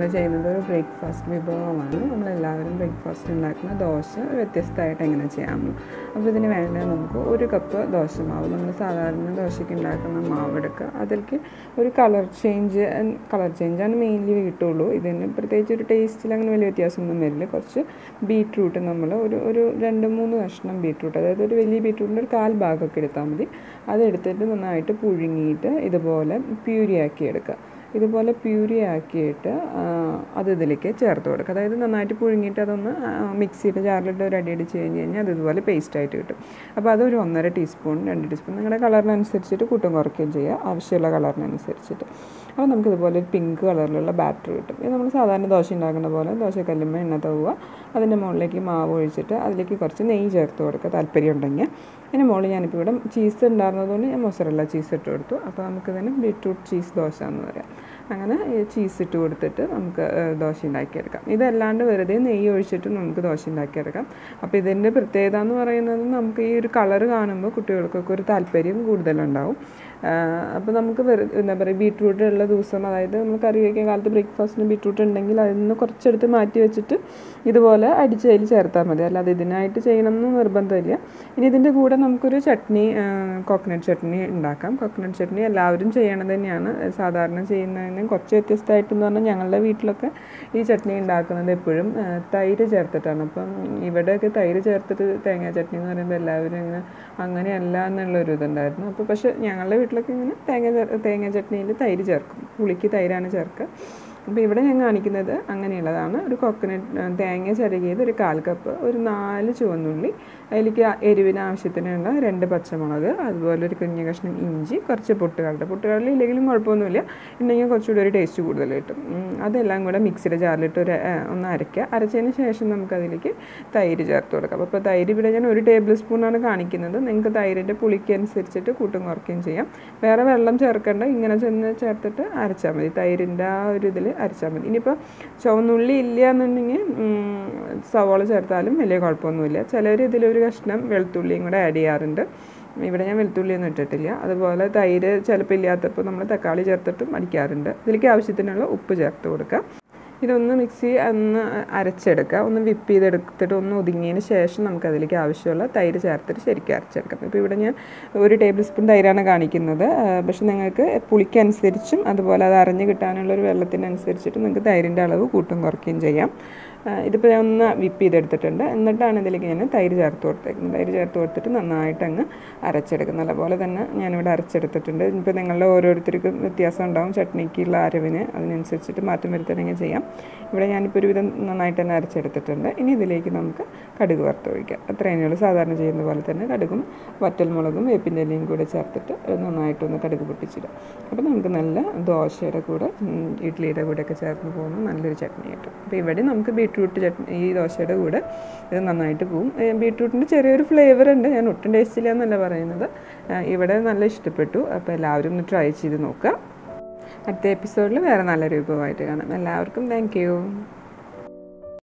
നമ്മൾ ചെയ്യുന്നത് ഒരു ബ്രേക്ക്ഫാസ്റ്റ് വിഭവമാണ് നമ്മളെല്ലാവരും ബ്രേക്ക്ഫാസ്റ്റ് ഉണ്ടാക്കുന്ന ദോശ വ്യത്യസ്തമായിട്ട് എങ്ങനെ ചെയ്യാമെന്ന് അപ്പോൾ ഇതിന് വേണ്ടത് നമുക്ക് ഒരു കപ്പ് ദോശമാവ് നമ്മൾ സാധാരണ ദോശയ്ക്ക് ഉണ്ടാക്കുന്ന മാവ് എടുക്കുക അതിലേക്ക് ഒരു കളർ ചേഞ്ച് കളർ ചേഞ്ചാണ് മെയിൻലി കിട്ടുള്ളൂ ഇതിന് പ്രത്യേകിച്ച് ഒരു ടേസ്റ്റിൽ അങ്ങനെ വലിയ വ്യത്യാസമൊന്നും വരില്ല കുറച്ച് ബീട്രൂട്ട് നമ്മൾ ഒരു ഒരു രണ്ട് മൂന്ന് കഷ്ണം ബീട്രൂട്ട് അതായത് ഒരു വലിയ ബീട്രൂട്ടിൻ്റെ ഒരു കാൽ ഭാഗമൊക്കെ എടുത്താൽ മതി അതെടുത്തിട്ട് നന്നായിട്ട് പുഴുങ്ങിയിട്ട് ഇതുപോലെ പ്യൂരിയാക്കി എടുക്കുക ഇതുപോലെ പ്യൂരി ആക്കിയിട്ട് അത് ഇതിലേക്ക് ചേർത്ത് കൊടുക്കുക അതായത് നന്നായിട്ട് പുഴുങ്ങിയിട്ട് അതൊന്ന് മിക്സിയുടെ ജാറിലിട്ട് ഒരു അടി അടിച്ച് കഴിഞ്ഞ് കഴിഞ്ഞാൽ അത് ഇതുപോലെ പേസ്റ്റായിട്ട് കിട്ടും അപ്പോൾ അതൊരു ഒന്നര ടീസ്പൂൺ രണ്ട് ടീസ്പൂൺ നിങ്ങളുടെ കളറിനനുസരിച്ചിട്ട് കൂട്ടും കുറയ്ക്കുകയും ചെയ്യുക ആവശ്യമുള്ള കളറിനനുസരിച്ചിട്ട് അപ്പോൾ നമുക്ക് ഇതുപോലെ ഒരു പിങ്ക് കളറിലുള്ള ബാറ്റർ കിട്ടും ഇത് നമ്മൾ സാധാരണ ദോശ ഉണ്ടാക്കുന്ന പോലെ ദോശക്കല്ലുമ്മ എണ്ണ തവുക അതിൻ്റെ മുകളിലേക്ക് മാവ് ഒഴിച്ചിട്ട് അതിലേക്ക് കുറച്ച് നെയ്യ് ചേർത്ത് കൊടുക്കുക താല്പര്യം ഉണ്ടെങ്കിൽ അതിന് മുകളിൽ ഞാനിപ്പോൾ ഇവിടെ ചീസ് ഉണ്ടായിരുന്നതുകൊണ്ട് ഞാൻ മൊസറല്ല ചീസ് ഇട്ട് കൊടുത്തു അപ്പോൾ നമുക്കിതിന് ബീട്രൂട്ട് ചീസ് ദോശ എന്ന് പറയാം അങ്ങനെ ചീസ് ഇട്ട് കൊടുത്തിട്ട് നമുക്ക് ദോശ ഉണ്ടാക്കിയെടുക്കാം ഇതല്ലാണ്ട് വെറുതെ നെയ്യ് ഒഴിച്ചിട്ട് നമുക്ക് ദോശ ഉണ്ടാക്കിയെടുക്കാം അപ്പോൾ ഇതിൻ്റെ പ്രത്യേകത എന്ന് പറയുന്നത് നമുക്ക് ഈ ഒരു കളർ കാണുമ്പോൾ കുട്ടികൾക്കൊക്കെ ഒരു താല്പര്യം കൂടുതലുണ്ടാവും അപ്പോൾ നമുക്ക് വെറു എന്താ പറയുക ബീട്രൂട്ട് ഉള്ള ദിവസം അതായത് നമ്മൾ കറി വയ്ക്കാൻ കാലത്ത് ബ്രേക്ക്ഫാസ്റ്റിന് ബീട്രൂട്ട് ഉണ്ടെങ്കിൽ അതിൽ നിന്ന് കുറച്ചെടുത്ത് മാറ്റി വെച്ചിട്ട് ഇതുപോലെ അടിച്ച് അതിൽ ചേർത്താൽ മതി അല്ലാതെ ഇതിനായിട്ട് ചെയ്യണം എന്ന് നിർബന്ധമില്ല ഇനി ഇതിൻ്റെ കൂടെ നമുക്കൊരു ചട്നി കോക്കനട്ട് ചട്നി ഉണ്ടാക്കാം കോക്കനട്ട് ചട്നി എല്ലാവരും ചെയ്യണത് തന്നെയാണ് സാധാരണ ചെയ്യുന്നതിന് കുറച്ച് വ്യത്യസ്തമായിട്ടെന്ന് പറഞ്ഞാൽ ഞങ്ങളുടെ വീട്ടിലൊക്കെ ഈ ചട്നി ഉണ്ടാക്കുന്നത് എപ്പോഴും തൈര് ചേർത്തിട്ടാണ് അപ്പം ഇവിടെയൊക്കെ തൈര് ചേർത്തിട്ട് തേങ്ങാ ചട്നി എന്ന് പറയുമ്പോൾ എല്ലാവരും ഇങ്ങനെ അങ്ങനെയല്ല എന്നുള്ളൊരു ഇതുണ്ടായിരുന്നു അപ്പോൾ പക്ഷേ ഞങ്ങളുടെ വീട്ടിലൊക്കെ ഇങ്ങനെ തേങ്ങ തേങ്ങ ചട്നിയിൽ തൈര് ചേർക്കും പുളിക്ക് തൈരാണ് ചേർക്കുക അപ്പോൾ ഇവിടെ ഞാൻ കാണിക്കുന്നത് അങ്ങനെയുള്ളതാണ് ഒരു കോക്കനട്ട് തേങ്ങ ചിരകിയത് ഒരു കാൽ കപ്പ് ഒരു നാല് ചുവന്നുള്ളി അതിലേക്ക് എരിവിന് ആവശ്യത്തിനുള്ള രണ്ട് പച്ചമുളക് അതുപോലെ ഒരു കുഞ്ഞു കഷ്ണം ഇഞ്ചി കുറച്ച് പൊട്ടുകടല പൊട്ടുകടല ഇല്ലെങ്കിലും കുഴപ്പമൊന്നുമില്ല ഉണ്ടെങ്കിൽ കുറച്ചുകൂടി ഒരു ടേസ്റ്റ് കൂടുതൽ കിട്ടും അതെല്ലാം കൂടെ മിക്സിയുടെ ജാറിലിട്ട് ഒരു ഒന്ന് അരയ്ക്കുക അരച്ചതിന് ശേഷം നമുക്കതിലേക്ക് തൈര് ചേർത്ത് കൊടുക്കാം അപ്പോൾ തൈര് ഇവിടെ ഞാൻ ഒരു ടേബിൾ സ്പൂണാണ് കാണിക്കുന്നത് നിങ്ങൾക്ക് തൈരിൻ്റെ പുളിക്ക് അനുസരിച്ചിട്ട് കൂട്ടും കുറയ്ക്കുകയും ചെയ്യാം വേറെ വെള്ളം ചേർക്കേണ്ട ഇങ്ങനെ ചെന്ന് ചേർത്തിട്ട് അരച്ചാൽ മതി തൈരിൻ്റെ ആ ഒരു ഇതിൽ അരച്ചാൽ മതി ഇനിയിപ്പോൾ ചുവന്നുള്ളി ഇല്ല എന്നുണ്ടെങ്കിൽ സവോള ചേർത്താലും വലിയ കുഴപ്പമൊന്നുമില്ല ചിലർ ഇതിലൊരു കഷ്ണം വെളുത്തുള്ളിയും കൂടെ ആഡ് ചെയ്യാറുണ്ട് ഇവിടെ ഞാൻ വെളുത്തുള്ളിയൊന്നും ഇട്ടിട്ടില്ല അതുപോലെ തൈര് ചിലപ്പോൾ ഇല്ലാത്തപ്പോൾ നമ്മൾ തക്കാളി ചേർത്തിട്ടും അടിക്കാറുണ്ട് ഇതിലേക്ക് ആവശ്യത്തിനുള്ള ഉപ്പ് ചേർത്ത് കൊടുക്കുക ഇതൊന്ന് മിക്സി ഒന്ന് അരച്ചെടുക്കുക ഒന്ന് വിപ്പ് ചെയ്തെടുത്തിട്ട് ഒന്ന് ഒതുങ്ങിയതിന് ശേഷം നമുക്ക് അതിലേക്ക് ആവശ്യമുള്ള തൈര് ചേർത്തിട്ട് ശരിക്കും അരച്ചെടുക്കാം ഇപ്പോൾ ഇവിടെ ഞാൻ ഒരു ടേബിൾ സ്പൂൺ തൈരാണ് കാണിക്കുന്നത് പക്ഷെ നിങ്ങൾക്ക് പുളിക്കനുസരിച്ചും അതുപോലെ അത് അരഞ്ഞ് കിട്ടാനുള്ള ഒരു വെള്ളത്തിനനുസരിച്ചിട്ട് നിങ്ങൾക്ക് തൈരിൻ്റെ അളവ് കൂട്ടും കുറയ്ക്കുകയും ചെയ്യാം ഇതിപ്പോൾ ഞാൻ ഒന്ന് വിപ്പ് ചെയ്തെടുത്തിട്ടുണ്ട് എന്നിട്ടാണ് ഇതിലേക്ക് ഞാൻ തൈര് ചേർത്ത് കൊടുത്തേക്കുന്നത് തൈര് ചേർത്ത് കൊടുത്തിട്ട് നന്നായിട്ട് അങ്ങ് അരച്ചെടുക്കും നല്ലപോലെ തന്നെ ഞാനിവിടെ അരച്ചെടുത്തിട്ടുണ്ട് ഇപ്പോൾ നിങ്ങളുടെ ഓരോരുത്തർക്കും വ്യത്യാസം ഉണ്ടാവും ചട്നിക്കുള്ള അരവിന് അതിനനുസരിച്ചിട്ട് മാറ്റം വരുത്തണമെങ്കിൽ ചെയ്യാം ഇവിടെ ഞാനിപ്പോൾ ഒരുവിധം നന്നായിട്ട് തന്നെ അരച്ചെടുത്തിട്ടുണ്ട് ഇനി ഇതിലേക്ക് നമുക്ക് കടുക് വറുത്തൊഴിക്കാം അത്ര തന്നെയുള്ളൂ സാധാരണ ചെയ്യുന്ന പോലെ തന്നെ കടുകും വറ്റൽമുളകും വേപ്പിൻ്റെ ഇലയും കൂടെ ചേർത്തിട്ട് നന്നായിട്ടൊന്ന് കടുക് പൊട്ടിച്ചിടും അപ്പോൾ നമുക്ക് നല്ല ദോശയുടെ കൂടെ ഇഡ്ഡലിയുടെ കൂടെയൊക്കെ ചേർന്ന് പോകുന്ന നല്ലൊരു ചട്നി കിട്ടും അപ്പോൾ ഇവിടെ നമുക്ക് ബീട്രൂട്ട് ചട്നി ഈ ദോശയുടെ കൂടെ ഇത് നന്നായിട്ട് പോവും ബീട്രൂട്ടിൻ്റെ ചെറിയൊരു ഫ്ലേവർ ഉണ്ട് ഞാൻ ഒട്ടും ടേസ്റ്റ് ഇല്ല എന്നല്ല പറയുന്നത് ഇവിടെ നല്ല ഇഷ്ടപ്പെട്ടു അപ്പോൾ എല്ലാവരും ഒന്ന് ട്രൈ ചെയ്ത് നോക്കുക അടുത്ത എപ്പിസോഡിൽ വേറെ നല്ലൊരു വിഭവമായിട്ട് കാണാം എല്ലാവർക്കും താങ്ക്